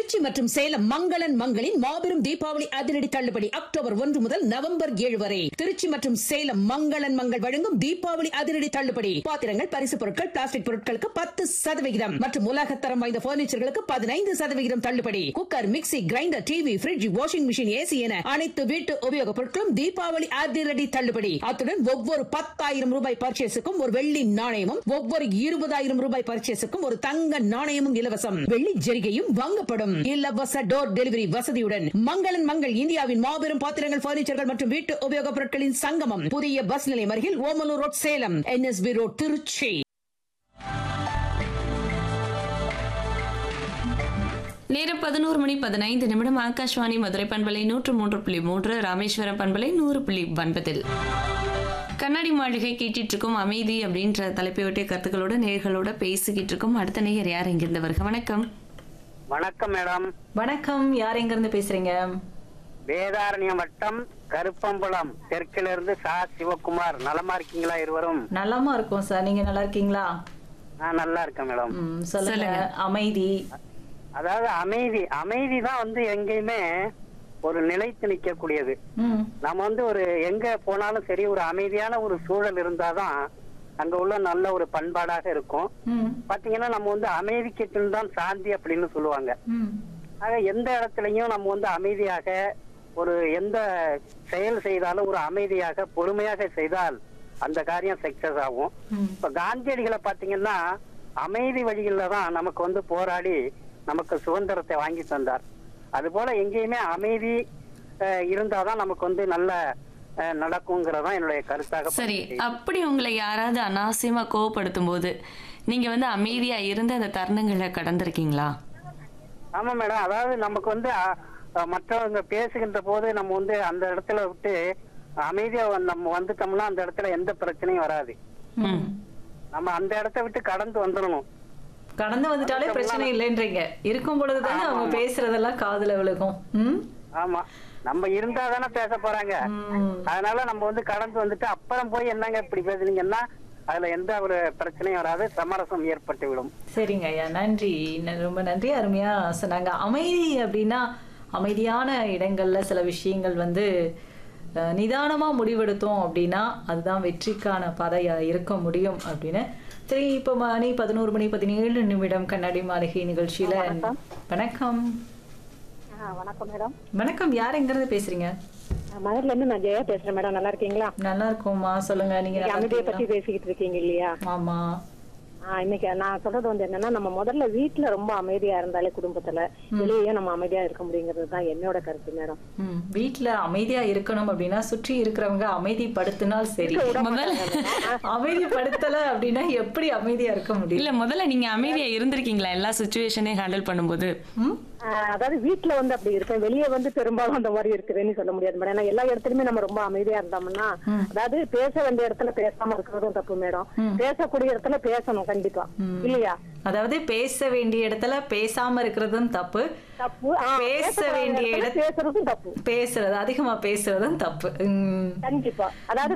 திருச்சி மற்றும் சேலம் மங்களன் மங்களின் மாபெரும் தீபாவளி அதிரடி தள்ளுபடி அக்டோபர் ஒன்று முதல் நவம்பர் ஏழு வரை திருச்சி மற்றும் சேலம் மங்களன் மங்கள் வழங்கும் தீபாவளி அதிரடி தள்ளுபடி பாத்திரங்கள் பரிசு பொருட்கள் பிளாஸ்டிக் பொருட்களுக்கு பத்து சதவிகிதம் மற்றும் உலகத்தரம் வாய்ந்த பர்னிச்சர்களுக்கு பதினைந்து சதவிகிதம் தள்ளுபடி cooker mixie grinder TV fridge washing machine AC என அனைத்து வீட்டு உபயோகப் பொருட்களும் தீபாவளி அதிரடி தள்ளுபடி அத்துடன் ஒவ்வொரு பத்தாயிரம் ரூபாய் பர்ச்சேஸுக்கும் ஒரு வெள்ளி நாணயமும் ஒவ்வொரு இருபதாயிரம் ரூபாய் பர்ச்சேஸுக்கும் ஒரு தங்க நாணயமும் இலவசம் வெள்ளி ஜெரிகையும் வாங்கப்படும் இலவச டோர் டெலிவரி வசதியுடன் மங்களன் மங்கள் இந்தியாவின் மாபெரும் பாத்திரங்கள் பர்னிச்சர்கள் மற்றும் வீட்டு உபயோகப் பொருட்களின் சங்கமம் புதிய பஸ் நிலையம் அருகில் Omalur road Salem NSP road Trichy நேரம் பதினோரு மணி பதினைந்து நிமிடம் ஆகாஷ்வாணி மதுரை பண்பலை நூற்று மூன்று புள்ளி மூன்று ராமேஸ்வரம் பண்பலை நூறு புள்ளி ஒன்பதில் கண்ணாடி மாளிகை கேட்டுட்டு இருக்கோம் அமைதி அப்படின்ற தலைப்பை ஒட்டிய கருத்துக்களோட நேர்களோட பேசிக்கிட்டு இருக்கோம் அடுத்த நேயர் யார் எங்கிருந்து வருக வணக்கம் வணக்கம் மேடம் வணக்கம் யார் எங்க இருந்து பேசுறீங்க வேதாரண்யம் வட்டம் கருப்பம்பலம் தெற்கிலிருந்து சா சிவகுமார் நலமா இருக்கீங்களா இருவரும் நலமா இருக்கும் சார் நீங்க நல்லா இருக்கீங்களா நான் நல்லா இருக்கேன் மேடம் ம், சொல்லுங்க சொல்லுங்க. அமைதி அதாவது அமைதி அமைதி தான் வந்து எங்கேயுமே ஒரு நிலைத்து நிற்கக்கூடியது ம் நம்ம வந்து ஒரு எங்க போனாலும் சரி ஒரு அமைதியான ஒரு சூழல் இருந்தாதான் அங்க உள்ள நல்ல ஒரு பண்பாடாக இருக்கும் ம் பாத்தீங்கன்னா நம்ம வந்து அமைதிக்கு பின் தான் சாந்தி அப்படின்னு சொல்லுவாங்க ம் ஆக எந்த இடத்துலயும் நம்ம வந்து அமைதியாக ஒரு எந்த செயல் செய்தாலும் ஒரு அமைதியாக பொறுமையாக செய்தால் அந்த காரியம் சக்சஸ் ஆகும் ம் இப்ப காந்தியடிகளை பாத்தீங்கன்னா அமைதி வழியில தான் நமக்கு வந்து போராடி நமக்கு சுதந்திரத்தை வாங்கி தந்தார் அது போல எங்கேயுமே அமைதி அஹ், இருந்தாதான் நமக்கு வந்து நல்ல அஹ், நடக்குங்கிறதான் என்னுடைய கருத்தாக சரி பதிவு அப்படி உங்களை யாராவது அனாவசியமா கோவப்படுத்தும் போது நீங்க வந்து அமைதியா இருந்து அந்த தருணங்களை கடந்திருக்கீங்களா ஆமா மேடம் அதாவது நமக்கு வந்து அ, அ, மற்றவங்க பேசுகின்ற போது நம்ம வந்து அந்த இடத்துல விட்டு அமைதியா வந்து நம்ம வந்துட்டோம்னா அந்த இடத்துல எந்த பிரச்சனையும் வராது ம் நம்ம அந்த இடத்த விட்டு கடந்து வந்துடணும் கடந்து வந்துட்டாலே பிரச்சனை இல்லைன்றீங்க இருக்கும் பொழுதுதானே அவங்க பேசுறதெல்லாம் காதுல விழுகும் ம் ஆமா நம்ம இருந்தா தானே பேச போறாங்க ம் அதனால நம்ம வந்து கடந்து வந்துட்டு அப்புறம் போய் என்னங்க இப்படி பேசுனீங்கன்னா அதுல எந்த ஒரு பிரச்சனையும் வராது சமரசம் ஏற்பட்டு விடும் சரிங்க ஐயா நன்றி ந- ரொம்ப நன்றி அருமையா சொன்னாங்க அமைதி அப்படின்னா அமைதியான இடங்கள்ல சில விஷயங்கள் வந்து அஹ், நிதானமா முடிவெடுத்தோம் அப்படின்னா அதுதான் வெற்றிக்கான பாதையா இருக்க முடியும் அப்படின்னு சரி இப்போ மணி பதினோரு மணி பதினேழு நிமிடம் கண்ணாடி மாளிகை நிகழ்ச்சியில வணக்கம் வணக்கம் மேடம் வணக்கம் யார் எங்க இருந்து பேசுறீங்க மதுரில இருந்து நான் ஜெயா பேசுறேன் மேடம் நல்லா இருக்கீங்களா நல்லா இருக்கோம்மா சொல்லுங்க நீங்க நல்லா அமைதியை பத்தி இருக்கீங்களா? பேசிக்கிட்டு இருக்கீங்க இல்லையா ஆமா ஆஹ் இன்னைக்கு நான் சொல்றது வந்து என்னன்னா நம்ம முதல்ல வீட்டுல ரொம்ப அமைதியா இருந்தாலே குடும்பத்துல வெளியே நம்ம அமைதியா இருக்க முடியுங்கிறது தான் என்னோட கருத்து மேடம் ம் வீட்ல அமைதியா இருக்கணும் அப்படின்னா சுற்றி இருக்கிறவங்க அமைதிப்படுத்தினால் சரி முதல்ல அமைதிப்படுத்தல அப்படின்னா எப்படி அமைதியா இருக்க முடியும் இல்ல முதல்ல நீங்க அமைதியா இருந்திருக்கீங்களா எல்லா சுச்சுவேஷனையும் ஹேண்டில் பண்ணும்போது ம்? ஆஹ் அதாவது வீட்டுல வந்து அப்படி இருப்பேன் வெளியே வந்து பெரும்பாலும் அந்த மாதிரி இருக்குதுன்னு சொல்ல முடியாது மேடம் ஏன்னா எல்லா இடத்துலயுமே நம்ம ரொம்ப அமைதியா இருந்தோம்னா அதாவது பேச வேண்டிய இடத்துல பேசாம இருக்கிறதும் தப்பு மேடம் பேசக்கூடிய இடத்துல பேசணும் கண்டிப்பா இல்லையா அதாவது பேச வேண்டிய இடத்துல பேசாம இருக்கிறதும் தப்பு தப்பு ஆ, பேச பேசக்கூடாத வேண்டிய இடத்துல இடத்துல பேசுறதும் தப்பு பேசுறது அதிகமா பேசுறதும் தப்பு ம். கண்டிப்பா அதாவது